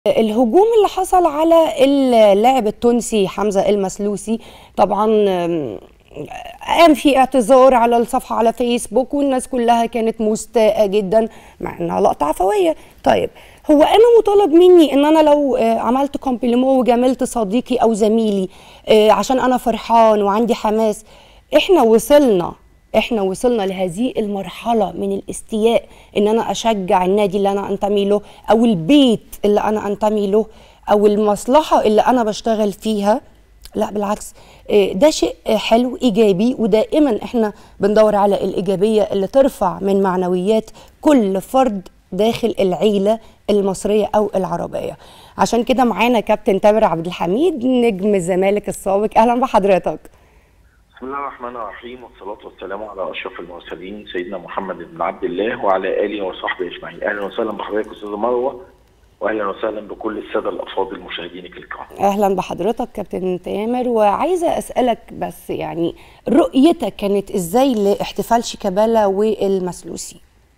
الهجوم اللي حصل على اللاعب التونسي حمزة المسلوسي طبعا آم، قام في اعتذار على الصفحة على فيسبوك والناس كلها كانت مستاءة جدا مع انها لقطة عفوية طيب هو انا مطالب مني ان انا لو آه، عملت كومبليمو وجاملت صديقي او زميلي آه، عشان انا فرحان وعندي حماس احنا وصلنا احنا وصلنا لهذه المرحلة من الاستياء ان انا اشجع النادي اللي انا انتمي له او البيت اللي انا انتمي له او المصلحة اللي انا بشتغل فيها لا بالعكس إيه، ده شيء حلو ايجابي ودائما احنا بندور على الايجابيه اللي ترفع من معنويات كل فرد داخل العيله المصريه او العربيه عشان كده معانا كابتن تامر عبد الحميد نجم الزمالك السابق اهلا بحضرتك بسم الله الرحمن الرحيم والصلاة والسلام على أشرف المرسلين سيدنا محمد بن عبد الله وعلى آله وصحبه أجمعين أهلا وسهلا بحضرتك أستاذ مروة وأهلا وسهلا بكل السادة الأفاضل مشاهدينك الكرام اهلا بحضرتك كابتن تامر وعايزه اسالك بس يعني رؤيتك كانت ازاي لاحتفال شيكابالا والمسلوسي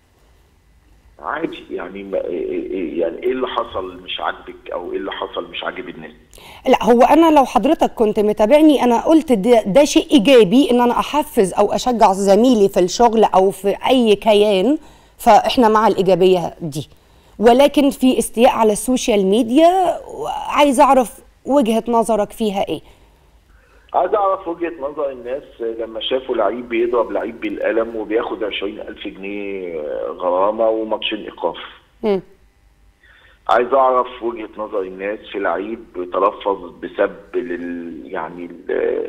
عادي يعني ما يعني إيه اللي حصل مش عاجبك أو إيه اللي حصل مش عاجب الناس لا هو انا لو حضرتك كنت متابعني انا قلت ده, ده شيء ايجابي ان انا احفز او اشجع زميلي في الشغل او في اي كيان فاحنا مع الايجابيه دي ولكن في استياء على السوشيال ميديا عايز اعرف وجهه نظرك فيها ايه عايز أعرف وجهة نظر الناس لما شافوا لعيب بيضرب لعيب بالقلم وبياخد 20000 جنيه غرامة وماتشين إيقاف مم. عايز اعرف وجهة نظر الناس في لعيب تلفظ بسب لل يعني ل-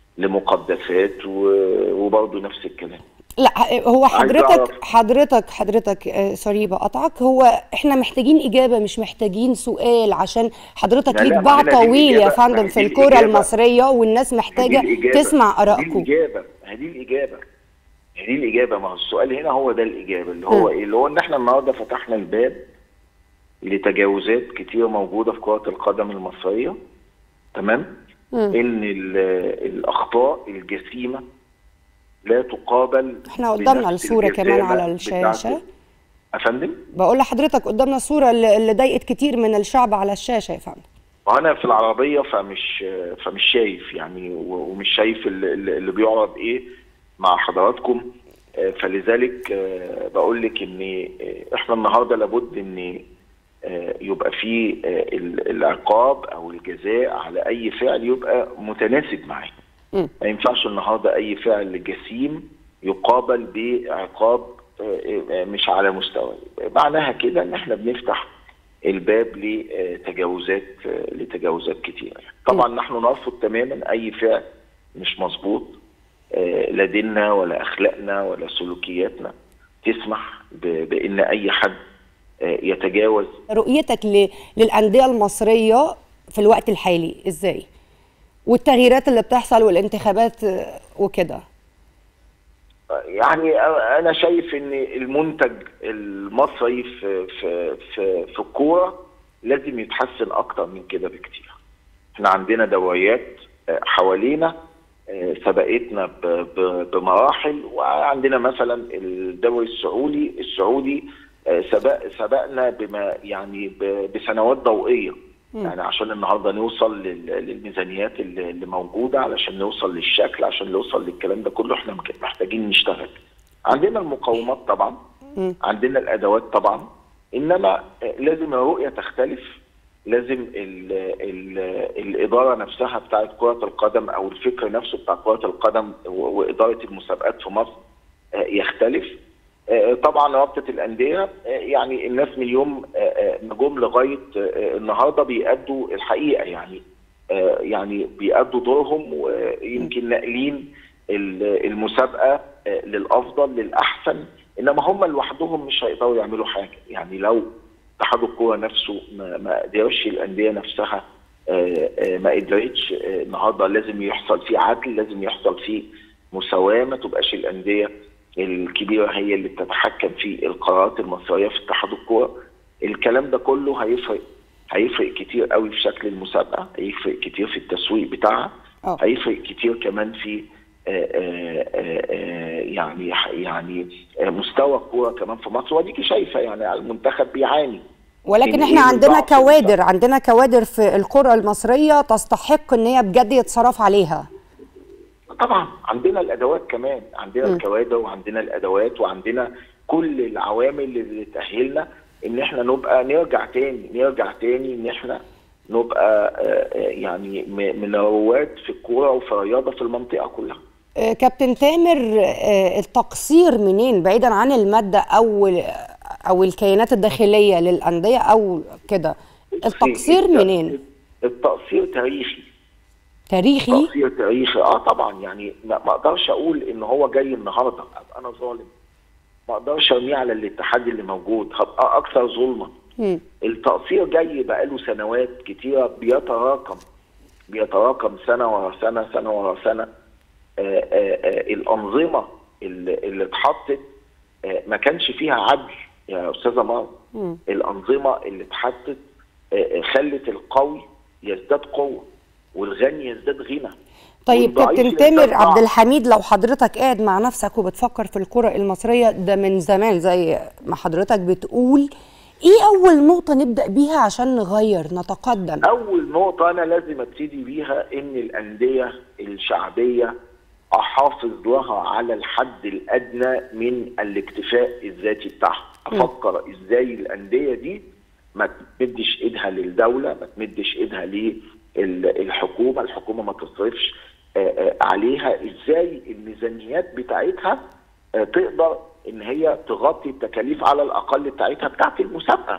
لمقدسات و- وبرضه نفس الكلام لا هو عايز حضرتك أعرف- حضرتك حضرتك آه، سوري بقطعك هو احنا محتاجين اجابه مش محتاجين سؤال عشان حضرتك لا، ليك لا، باع ما هنا دي طويل يا الإجابة، فندم ما في هي دي الكوره الإجابة. المصريه والناس هذه محتاجه الإجابة. تسمع دي ارائكم الإجابة هذه الإجابة هذه الإجابة ما هو السؤال هنا هو ده الإجابة اللي هو مم. إيه اللي هو إن إحنا النهاردة فتحنا الباب لتجاوزات كتير موجودة في كرة القدم المصرية تمام مم. إن ال- الأخطاء الجسيمة لا تقابل احنا قدامنا بنفس الصورة كمان الجسامة على الشاشة. بتاعت- أفندم؟ بقول لحضرتك قدامنا الصوره اللي اللي ضايقت كتير من الشعب على الشاشه يا فندم وانا في العربيه فمش فمش شايف يعني و- ومش شايف اللي, اللي بيعرض ايه مع حضراتكم آه، فلذلك آه، بقول لك ان آه، احنا النهارده لابد ان آه، يبقى في آه، ال- العقاب او الجزاء على اي فعل يبقى متناسب معاه مم. ما ينفعش النهارده اي فعل جسيم يقابل بعقاب آه، آه، مش على مستوى معناها كده ان احنا بنفتح الباب لتجاوزات آه، لتجاوزات كتيره يعني. طبعا نحن نرفض تماما اي فعل مش مظبوط آه، لا ديننا ولا اخلاقنا ولا سلوكياتنا تسمح ب- بان اي حد آه، يتجاوز رؤيتك ل- للانديه المصريه في الوقت الحالي ازاي والتغييرات اللي بتحصل والانتخابات آه، وكده يعني انا شايف ان المنتج المصري في في في في الكوره لازم يتحسن اكتر من كده بكتير. احنا عندنا دوريات آه، حوالينا آه، سبقتنا ب- ب- بمراحل وعندنا مثلا الدوري السعودي السعودي آه، سبق سبقنا بما يعني ب- بسنوات ضوئيه يعني عشان النهارده نوصل لل- للميزانيات اللي اللي موجوده علشان نوصل للشكل عشان نوصل للكلام ده كله احنا مك- محتاجين نشتغل. عندنا المقومات طبعا مم. عندنا الادوات طبعا انما لازم الرؤيه تختلف لازم ال ال الاداره نفسها بتاعت كره القدم او الفكر نفسه بتاع كره القدم و- واداره المسابقات في مصر آه، يختلف آه، طبعا رابطه الانديه آه، يعني الناس من يوم آه، آه، ما جم لغايه آه، النهارده بيأدوا الحقيقه يعني آه، يعني بيأدوا دورهم ويمكن ناقلين ال- المسابقه آه، للافضل للاحسن انما هم لوحدهم مش هيقدروا يعملوا حاجه يعني لو اتحاد الكوره نفسه ما, ما قدرش الانديه نفسها آه، آه، ما قدرتش آه، النهارده لازم يحصل فيه عدل لازم يحصل فيه مساواه ما تبقاش الانديه الكبيره هي اللي بتتحكم في القرارات المصريه في اتحاد الكوره الكلام ده كله هيفرق هيفرق كتير قوي في شكل المسابقه هيفرق كتير في التسويق بتاعها اه هيفرق كتير كمان في آه، آه، آه، يعني يعني آه، مستوى الكوره كمان في مصر واديكي شايفه يعني المنتخب بيعاني ولكن إن احنا إيه عندنا الضعف كوادر عندنا كوادر في الكرة المصرية تستحق ان هي بجد يتصرف عليها طبعا عندنا الادوات كمان عندنا الكوادر وعندنا الادوات وعندنا كل العوامل اللي تاهلنا ان احنا نبقى نرجع تاني نرجع تاني ان احنا نبقى آه، آه، يعني م- من رواد في الكوره وفي الرياضه في المنطقه كلها آه، كابتن تامر آه، التقصير منين بعيدا عن المادة او او الكيانات الداخلية للأندية او كده التقصير الت- منين التقصير تاريخي تاريخي تقصير تاريخي اه طبعا يعني ما ما اقدرش اقول ان هو جاي النهارده ابقى انا ظالم ما اقدرش ارميه على الاتحاد اللي موجود هبقى اكثر ظلما مم. التقصير جاي بقاله سنوات كتيره بيتراكم بيتراكم سنه ورا سنه سنه ورا سنه آه، آه، آه، الانظمه اللي اللي اتحطت آه، ما كانش فيها عدل يا استاذه مار مم. الانظمه اللي اتحطت آه، آه، خلت القوي يزداد قوه والغني يزداد غنى طيب والضعيف كابتن يزداد تامر ضعف. عبد الحميد لو حضرتك قاعد مع نفسك وبتفكر في الكرة المصرية ده من زمان زي ما حضرتك بتقول ايه اول نقطة نبدأ بيها عشان نغير نتقدم اول نقطه انا لازم ابتدي بيها ان الانديه الشعبيه احافظ لها على الحد الادنى من الاكتفاء الذاتي بتاعها افكر ازاي الانديه دي ما تمدش ايدها للدوله ما تمدش ايدها للحكومه الحكومه ما تصرفش آه، آه، عليها ازاي الميزانيات بتاعتها آه، تقدر ان هي تغطي التكاليف على الاقل بتاعتها بتاعت المسابقه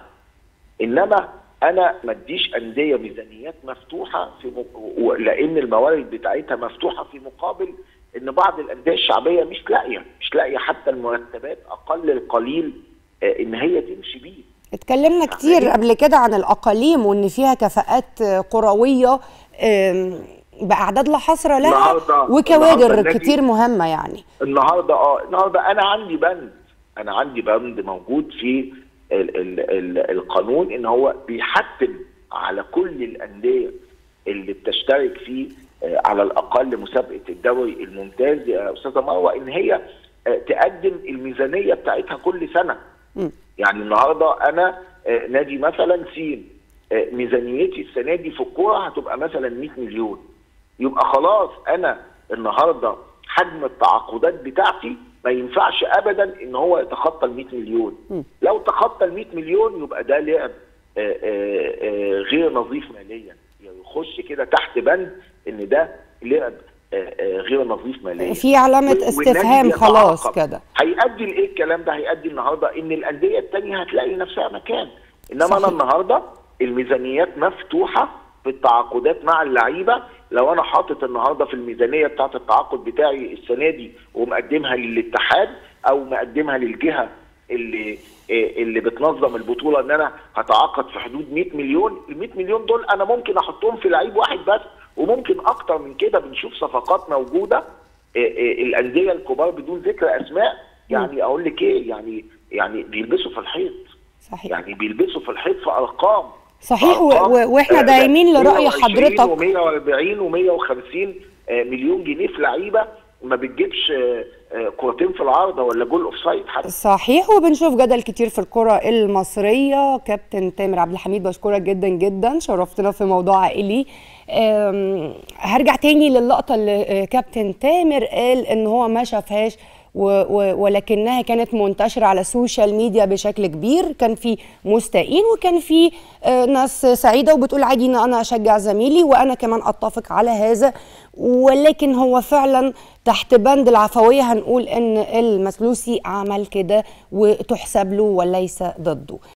انما انا ما اديش انديه ميزانيات مفتوحه في مق... و- لان الموارد بتاعتها مفتوحه في مقابل ان بعض الانديه الشعبيه مش لاقيه مش لاقيه حتى المرتبات اقل القليل آه، ان هي تمشي بيه اتكلمنا كتير قبل كده عن الأقاليم وإن فيها كفاءات آه، كروية آم، بأعداد لا حصر لها النهاردة- النهاردة وكوادر النادي- كتير مهمة يعني النهارده اه النهارده انا عندي بند انا عندي بند موجود في ال ال ال القانون ان هو بيحتم على كل الانديه اللي بتشترك فيه آه، على الاقل مسابقه الدوري الممتاز يا استاذه مروه ان هي آه، تقدم الميزانيه بتاعتها كل سنه مم. يعني النهارده انا آه، نادي مثلا سين آه، ميزانيتي السنه دي في الكوره هتبقى مثلا 100 مليون يبقى خلاص انا النهارده حجم التعاقدات بتاعتي ما ينفعش ابدا ان هو يتخطى ال 100 مليون لو تخطى ال 100 مليون يبقى ده لعب آه، آه، آه، غير نظيف ماليا يعني يخش كده تحت بند ان ده لعب آه، آه، غير نظيف ماليا في علامة وال- والنادي استفهام بيتعاقب. خلاص كده هيؤدي لايه الكلام ده؟ هيؤدي النهارده ان الانديه الثانيه هتلاقي نفسها مكان، انما صحيح. انا النهارده الميزانيات مفتوحه في التعاقدات مع اللعيبه لو انا حاطط النهارده في الميزانيه بتاعه التعاقد بتاعي السنه دي ومقدمها للاتحاد او مقدمها للجهه اللي إيه اللي بتنظم البطوله ان انا هتعاقد في حدود 100 مليون، ال 100 مليون دول انا ممكن احطهم في لعيب واحد بس وممكن اكتر من كده بنشوف صفقات موجوده إيه إيه الانديه الكبار بدون ذكر اسماء يعني اقول لك ايه يعني يعني بيلبسوا في الحيط صحيح يعني بيلبسوا في الحيط في ارقام صحيح و- أرقام، و- واحنا آه، دايمين لرأي 120 حضرتك و140 و150 مليون جنيه في لعيبه ما بتجيبش آه، آه، كورتين في العارضه ولا جول اوف سايد حتى صحيح وبنشوف جدل كتير في الكرة المصرية كابتن تامر عبد الحميد بشكرك جدا جدا شرفتنا في موضوع عائلي أم، هرجع تاني للقطة اللي آه، كابتن تامر قال ان هو ما شافهاش و- و- ولكنها كانت منتشرة على السوشيال ميديا بشكل كبير كان في مستائين وكان في آه، ناس سعيدة وبتقول عادي ان انا اشجع زميلي وانا كمان اتفق على هذا ولكن هو فعلا تحت بند العفوية هنقول ان المسلوسي عمل كده وتحسب له وليس ضده